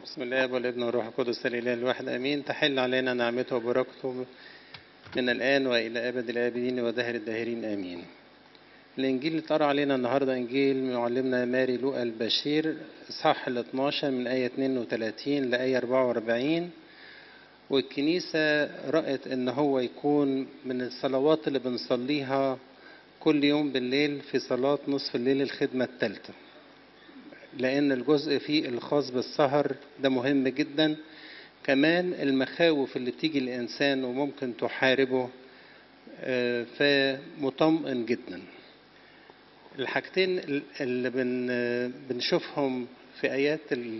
بسم الله والابن والروح القدس الاله الواحد امين تحل علينا نعمته وبركته من الان والى ابد الابدين ودهر الداهرين امين الانجيل اللي اتقرا علينا النهارده انجيل معلمنا ماري لوقا البشير اصحاح ال 12 من ايه 32 لايه 44 والكنيسه رأت ان هو يكون من الصلوات اللي بنصليها كل يوم بالليل في صلاة نصف الليل الخدمة الثالثة لأن الجزء فيه الخاص بالسهر ده مهم جدا كمان المخاوف اللي بتيجي الإنسان وممكن تحاربه فمطمئن جدا الحاجتين اللي بن بنشوفهم في آيات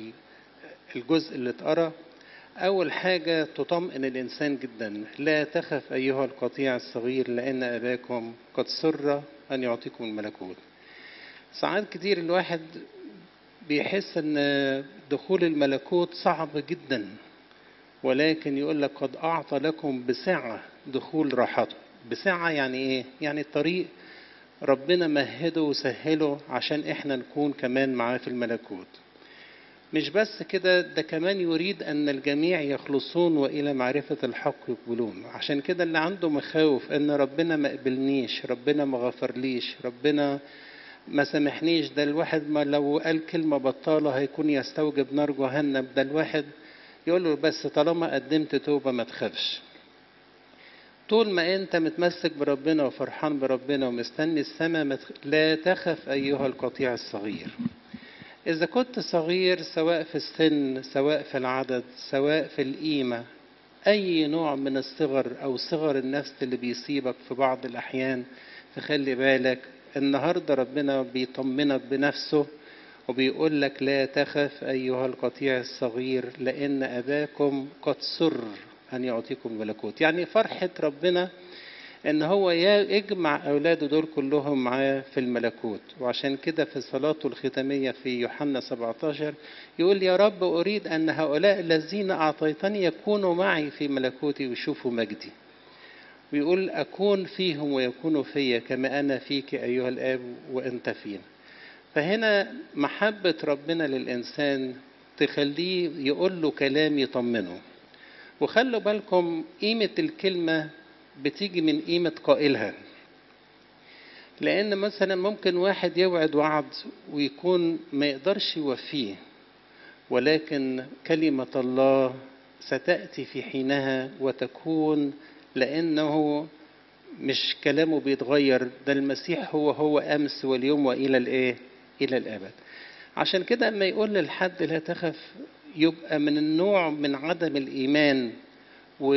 الجزء اللي اتقرا أول حاجة تطمئن الإنسان جدا لا تخف أيها القطيع الصغير لأن أباكم قد سر أن يعطيكم الملكوت ساعات كتير الواحد بيحس أن دخول الملكوت صعب جدا ولكن يقول لك قد أعطى لكم بسعة دخول راحته بسعة يعني إيه؟ يعني الطريق ربنا مهده وسهله عشان إحنا نكون كمان معاه في الملكوت مش بس كده ده كمان يريد أن الجميع يخلصون وإلى معرفة الحق يقبلون عشان كده اللي عنده مخاوف أن ربنا ما قبلنيش ربنا ما غفرليش ربنا ما سامحنيش ده الواحد ما لو قال كلمة بطالة هيكون يستوجب نار جهنم ده الواحد يقول له بس طالما قدمت توبة ما تخافش طول ما انت متمسك بربنا وفرحان بربنا ومستني السماء لا تخف ايها القطيع الصغير إذا كنت صغير سواء في السن سواء في العدد سواء في القيمة أي نوع من الصغر أو صغر النفس اللي بيصيبك في بعض الأحيان فخلي بالك النهاردة ربنا بيطمنك بنفسه وبيقول لك لا تخف أيها القطيع الصغير لأن أباكم قد سر أن يعطيكم الملكوت يعني فرحة ربنا ان هو يجمع اولاده دول كلهم معاه في الملكوت وعشان كده في صلاته الختاميه في يوحنا 17 يقول يا رب اريد ان هؤلاء الذين اعطيتني يكونوا معي في ملكوتي ويشوفوا مجدي ويقول اكون فيهم ويكونوا فيا كما انا فيك ايها الاب وانت فينا فهنا محبه ربنا للانسان تخليه يقول له كلام يطمنه وخلوا بالكم قيمه الكلمه بتيجي من قيمة قائلها لأن مثلا ممكن واحد يوعد وعد ويكون ما يقدرش يوفيه ولكن كلمة الله ستأتي في حينها وتكون لأنه مش كلامه بيتغير ده المسيح هو هو أمس واليوم وإلى الإيه؟ إلى الأبد عشان كده أما يقول للحد لا تخف يبقى من النوع من عدم الإيمان و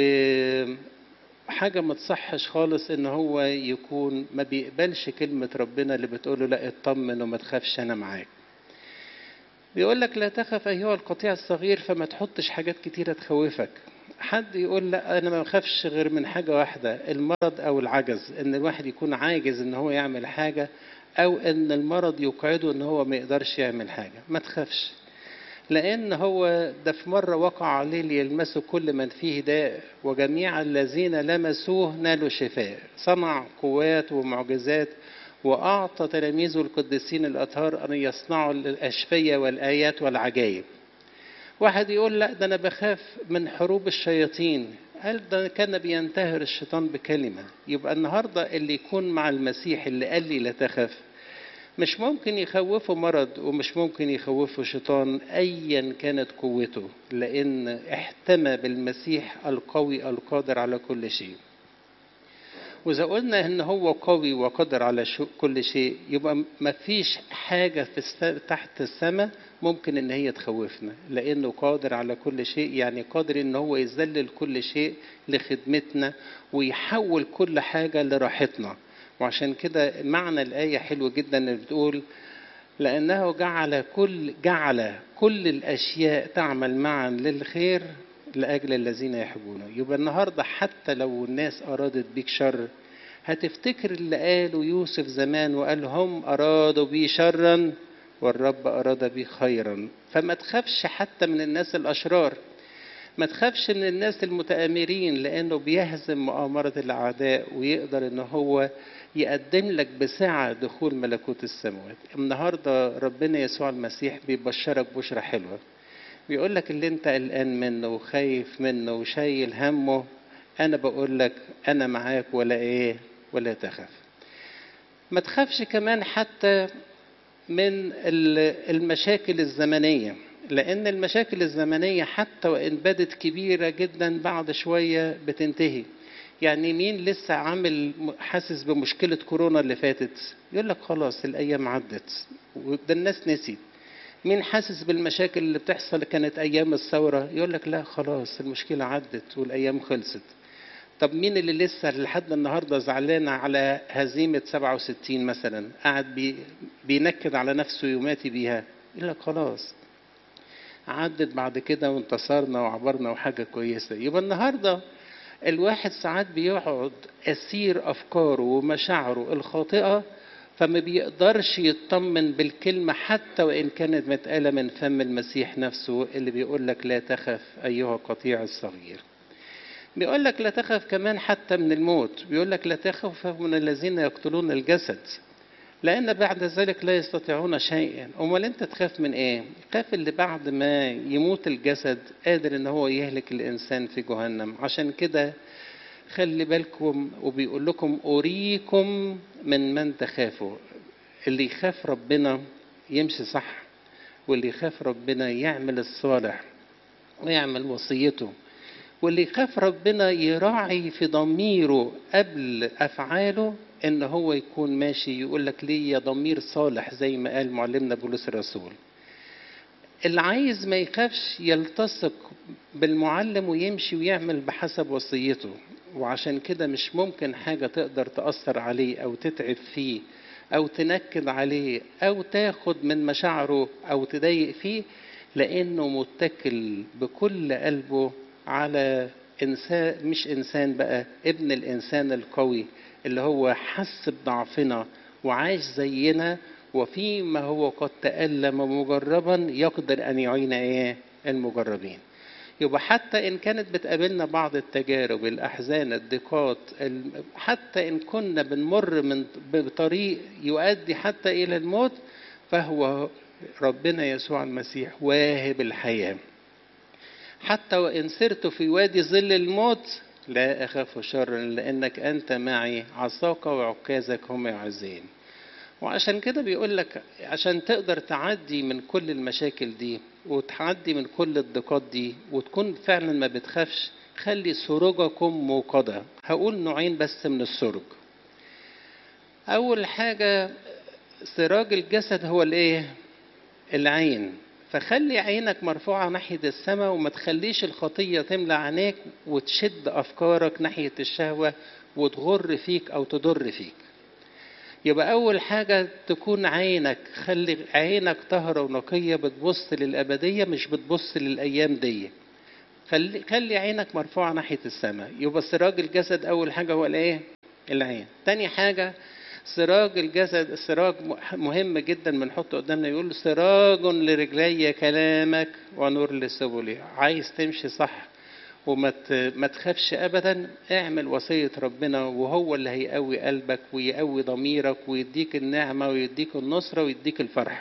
حاجة ما تصحش خالص ان هو يكون ما بيقبلش كلمة ربنا اللي بتقوله لا اطمن وما تخافش انا معاك بيقول لك لا تخف ايها القطيع الصغير فما تحطش حاجات كتيرة تخوفك حد يقول لا انا ما بخافش غير من حاجة واحدة المرض او العجز ان الواحد يكون عاجز ان هو يعمل حاجة او ان المرض يقعده ان هو ما يقدرش يعمل حاجة ما تخافش لأن هو ده في مرة وقع عليه ليلمسوا كل من فيه داء وجميع الذين لمسوه نالوا شفاء صنع قوات ومعجزات وأعطى تلاميذه القديسين الأطهار أن يصنعوا الأشفية والآيات والعجائب واحد يقول لا ده أنا بخاف من حروب الشياطين قال ده كان بينتهر الشيطان بكلمة يبقى النهاردة اللي يكون مع المسيح اللي قال لي لا تخف مش ممكن يخوفه مرض ومش ممكن يخوفه شيطان ايا كانت قوته لان احتمى بالمسيح القوي القادر على كل شيء واذا قلنا ان هو قوي وقادر على كل شيء يبقى ما فيش حاجه في الس... تحت السماء ممكن ان هي تخوفنا لانه قادر على كل شيء يعني قادر ان هو يذلل كل شيء لخدمتنا ويحول كل حاجه لراحتنا وعشان كده معنى الآية حلو جدا اللي بتقول لأنه جعل كل جعل كل الأشياء تعمل معا للخير لأجل الذين يحبونه يبقى النهاردة حتى لو الناس أرادت بيك شر هتفتكر اللي قاله يوسف زمان وقال هم أرادوا بي شرا والرب أراد بي خيرا فما تخافش حتى من الناس الأشرار ما تخافش من الناس المتآمرين لأنه بيهزم مؤامرة الأعداء ويقدر إن هو يقدم لك بسعة دخول ملكوت السماوات النهاردة ربنا يسوع المسيح بيبشرك بشرة حلوة بيقول لك اللي انت قلقان منه وخايف منه وشايل همه انا بقول لك انا معاك ولا ايه ولا تخاف ما تخافش كمان حتى من المشاكل الزمنيه لان المشاكل الزمنيه حتى وان بدت كبيره جدا بعد شويه بتنتهي يعني مين لسه عامل حاسس بمشكله كورونا اللي فاتت يقول لك خلاص الايام عدت وده الناس نسيت مين حاسس بالمشاكل اللي بتحصل كانت ايام الثوره يقول لك لا خلاص المشكله عدت والايام خلصت طب مين اللي لسه لحد النهارده زعلان على هزيمه 67 مثلا قاعد بي بينكد على نفسه يوماتي بيها يقول لك خلاص عدت بعد كده وانتصرنا وعبرنا وحاجه كويسه يبقى النهارده الواحد ساعات بيقعد اسير افكاره ومشاعره الخاطئه فما بيقدرش يطمن بالكلمة حتى وإن كانت متقالة من فم المسيح نفسه اللي بيقول لك لا تخف أيها القطيع الصغير بيقول لك لا تخف كمان حتى من الموت بيقول لك لا تخف من الذين يقتلون الجسد لأن بعد ذلك لا يستطيعون شيئا أمال أنت تخاف من إيه خاف اللي بعد ما يموت الجسد قادر إن هو يهلك الإنسان في جهنم عشان كده خلي بالكم وبيقول لكم أريكم من من تخافوا اللي يخاف ربنا يمشي صح واللي يخاف ربنا يعمل الصالح ويعمل وصيته واللي يخاف ربنا يراعي في ضميره قبل أفعاله إن هو يكون ماشي يقول لك ليه ضمير صالح زي ما قال معلمنا بولس الرسول اللي عايز ما يخافش يلتصق بالمعلم ويمشي ويعمل بحسب وصيته وعشان كده مش ممكن حاجة تقدر تأثر عليه أو تتعب فيه أو تنكد عليه أو تاخد من مشاعره أو تضايق فيه لأنه متكل بكل قلبه على إنسان مش إنسان بقى ابن الإنسان القوي اللي هو حس بضعفنا وعاش زينا وفيما هو قد تألم مجربا يقدر أن يعين إيه المجربين يبقى حتى إن كانت بتقابلنا بعض التجارب الأحزان الضيقات حتى إن كنا بنمر من بطريق يؤدي حتى إلى الموت فهو ربنا يسوع المسيح واهب الحياة حتى وإن سرت في وادي ظل الموت لا أخاف شرا لأنك أنت معي عصاك وعكازك هم يعزين وعشان كده بيقول لك عشان تقدر تعدي من كل المشاكل دي وتعدي من كل الضيقات دي وتكون فعلا ما بتخافش خلي سروجكم موقدة هقول نوعين بس من السرج أول حاجة سراج الجسد هو الإيه؟ العين فخلي عينك مرفوعة ناحية السماء وما تخليش الخطية تملى عينيك وتشد أفكارك ناحية الشهوة وتغر فيك أو تضر فيك يبقى أول حاجة تكون عينك خلي عينك طهرة ونقية بتبص للأبدية مش بتبص للأيام دي خلي خلي عينك مرفوعة ناحية السماء يبقى سراج الجسد أول حاجة هو الإيه؟ العين تاني حاجة سراج الجسد السراج مهم جدا بنحطه قدامنا يقول سراج لرجلي كلامك ونور لسبلي عايز تمشي صح وما ما تخافش ابدا اعمل وصيه ربنا وهو اللي هيقوي قلبك ويقوي ضميرك ويديك النعمه ويديك النصره ويديك الفرح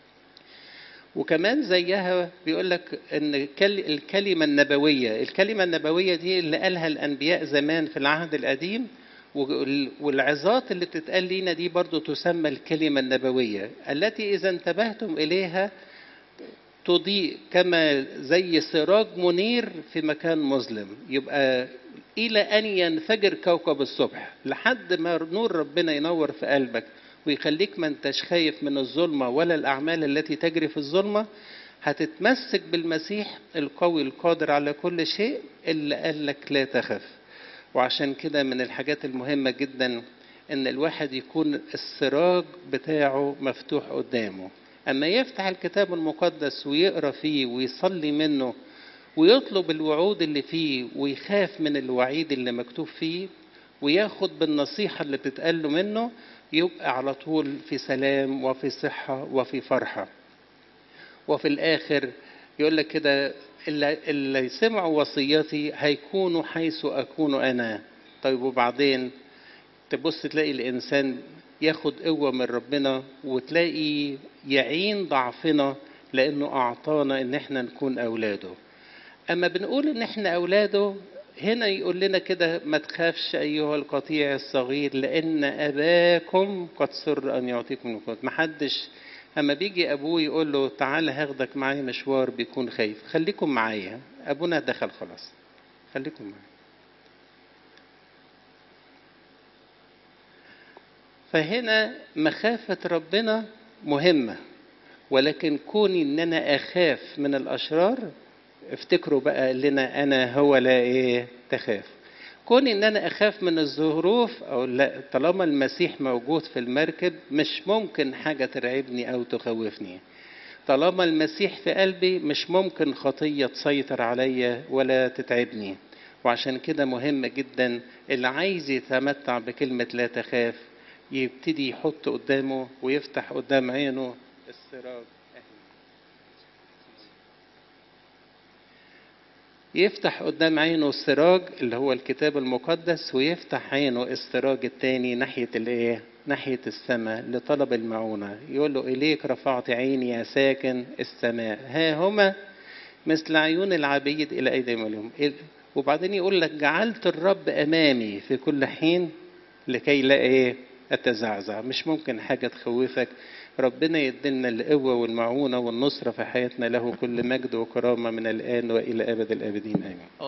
وكمان زيها بيقول لك ان الكلمه النبويه الكلمه النبويه دي اللي قالها الانبياء زمان في العهد القديم والعظات اللي بتتقال لينا دي برضو تسمى الكلمة النبوية التي إذا انتبهتم إليها تضيء كما زي سراج منير في مكان مظلم يبقى إلى أن ينفجر كوكب الصبح لحد ما نور ربنا ينور في قلبك ويخليك ما انتش خايف من الظلمة ولا الأعمال التي تجري في الظلمة هتتمسك بالمسيح القوي القادر على كل شيء اللي قال لك لا تخف وعشان كده من الحاجات المهمة جدا ان الواحد يكون السراج بتاعه مفتوح قدامه اما يفتح الكتاب المقدس ويقرا فيه ويصلي منه ويطلب الوعود اللي فيه ويخاف من الوعيد اللي مكتوب فيه وياخد بالنصيحة اللي بتتقال له منه يبقى على طول في سلام وفي صحة وفي فرحة وفي الآخر يقول لك كده اللي سمعوا وصيتي هيكونوا حيث أكون أنا طيب وبعدين تبص تلاقي الإنسان ياخد قوة من ربنا وتلاقي يعين ضعفنا لأنه أعطانا إن إحنا نكون أولاده أما بنقول إن إحنا أولاده هنا يقول لنا كده ما تخافش أيها القطيع الصغير لأن أباكم قد سر أن يعطيكم القوت محدش أما بيجي أبوه يقول له تعالى هاخدك معايا مشوار بيكون خايف خليكم معايا أبونا دخل خلاص خليكم معايا فهنا مخافة ربنا مهمة ولكن كوني ان انا اخاف من الاشرار افتكروا بقى لنا انا هو لا ايه تخاف كوني ان انا اخاف من الظروف او لا طالما المسيح موجود في المركب مش ممكن حاجه ترعبني او تخوفني طالما المسيح في قلبي مش ممكن خطيه تسيطر عليا ولا تتعبني وعشان كده مهم جدا اللي عايز يتمتع بكلمه لا تخاف يبتدي يحط قدامه ويفتح قدام عينه السراج يفتح قدام عينه السراج اللي هو الكتاب المقدس ويفتح عينه السراج التاني ناحية الايه؟ ناحية السماء لطلب المعونة يقول له إليك رفعت عيني يا ساكن السماء ها هما مثل عيون العبيد إلى أيديهم اليوم وبعدين يقول لك جعلت الرب أمامي في كل حين لكي لا إيه أتزعزع مش ممكن حاجة تخوفك ربنا يدلنا القوة والمعونة والنصرة في حياتنا له كل مجد وكرامة من الآن وإلى أبد الآبدين آمين